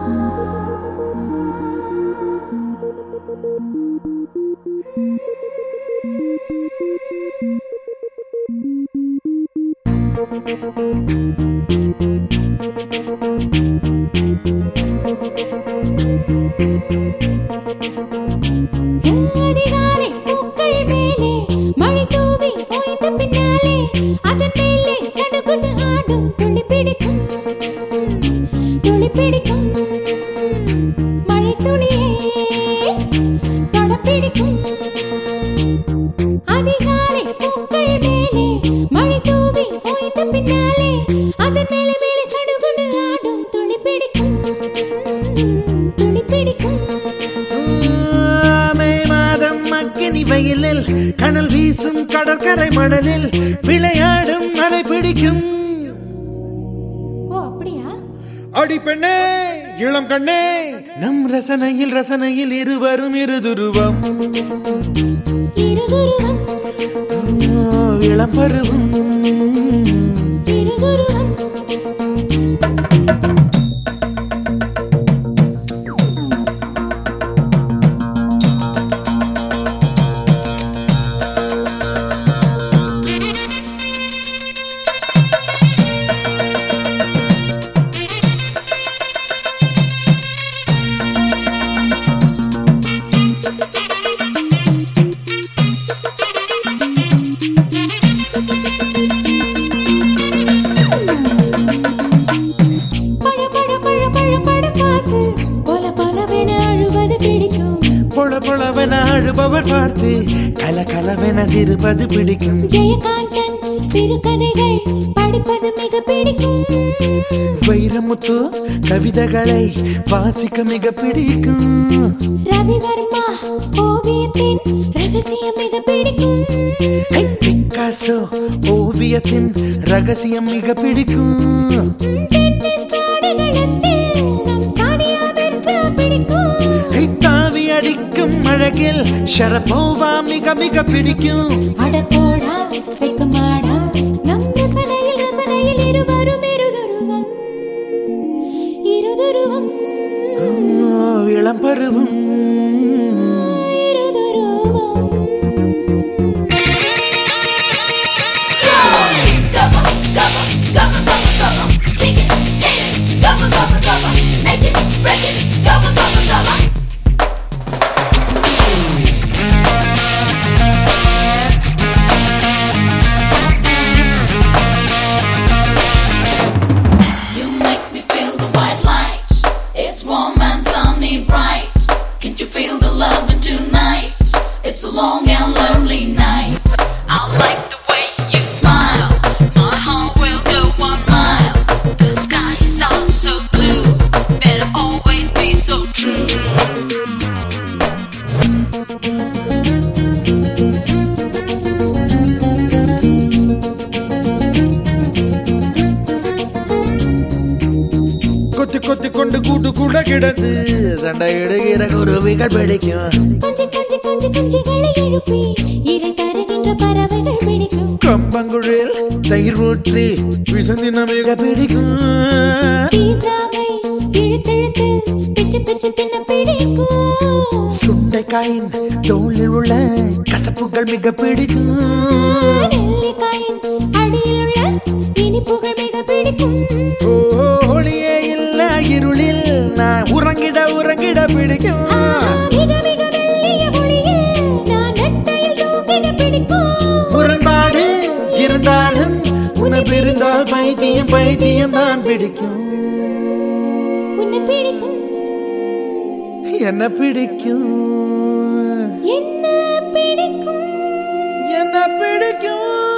அதிகாலை பூக்கள் மேலே மழை தூவி ஓய்ந்த பின்னாலே அதன் மேலே சடுகுடு ஆடும் துளி பிடிக்கும் துளி பிடிக்கும் மழை துளியே தொட பிடிக்கும் அதிகாலை பூக்கள் மேலே மழை தூவி ஓய்ந்த பின்னாலே அதன் மேலே மேலே சடுகுடு ஆடும் துளி பிடிக்கும் துளி பிடிக்கும் மே மாதம் அக்கினி வெயிலில் கனல் வீசும் கடற்கரை மணலில் விளையாடும் மலை பிடிக்கும் ஓ அப்படியா அடி பெண்ணே இளம் கண்ணே நம் ரசனையில் ரசனையில் இருவரும் இருதுருவம் இருதுருவம் இளம் பருவம் இருதுருவம் பழ பழ பழ பழ பழ பார்த்து பொல பொலவென அழுவது பிடிக்கும் பொல பொலவென அழுபவர் பார்த்து கல கலவென சிறுபது பிடிக்கும் ஜெயகாந்தன் சிறுகதைகள் படிப்பது மிக பிடிக்கும் வைரமுத்து கவிதைகளை வாசிக்க மிக பிடிக்கும் ரவிவர்மா ஓவியத்தின் ரகசியம் மிக பிடிக்கும் ஹை, பிக்காசோ ஓவியத்தின் ரகசியம் மிக பிடிக்கும் டென்னிஸ் ஆடுகளத்தில் நம் சானியா மிர்சா பிடிக்கும் ஹை, தாவி அடிக்கும் அழகில் ஷரபோவா மிக மிக பிடிக்கும் அட போடா செக்குமாடா நம் ரசனையில் ரசனையில் இருவரும் இருதுருவம் இருதுருவம் ஓ, இளம் பருவம் இருதுருவம் You make me feel the white light. It's warm and sunny bright. Can't you feel the loving tonight? It's a long and lonely night. I like the way you smile. My heart will go one mile. The sky is all so blue. Better always be so true. கொத்தி கொத்தி கொண்டு கூட்டு கூட கிடந்து சண்டை இடுகிற குருவிகள் பிடிக்கும் கொஞ்சி கொஞ்சி கொஞ்சி குஞ்சுகளை எழுப்பி இறை தருகின்ற பறவைகள் பிடிக்கும் கம்பங்குழில் தயிர் ஊற்றி விசந்தின மிக பிடிக்கும் பீஸாவை இழுத்தெழுத்து பிச்சு பிச்சு தின்ன பிடிக்கும் சுண்டைக்காயின் தோளில் உள்ள கசப்புகள் மிக பிடிக்கும் நெல்லிக்காயின் அடியில் உள்ள இனிப்புகள் மிக பிடிக்கும் ஓ, ஒளியே இல்ல இருளில் நான் உறங்கிட உறங்கிட பிடிக்கும் மிக மிக மெல்லிய ஒளியில் நான் நெத்தையில் தூங்கிட பிடிக்கும் முரண்பாடு இருந்தாலும் உனக்கு இருந்தால் பைத்தியம் பைத்தியம் தான் பிடிக்கும் உன்னை பிடிக்கும் என்ன பிடிக்கும் என்ன பிடிக்கும் என்ன பிடிக்கும்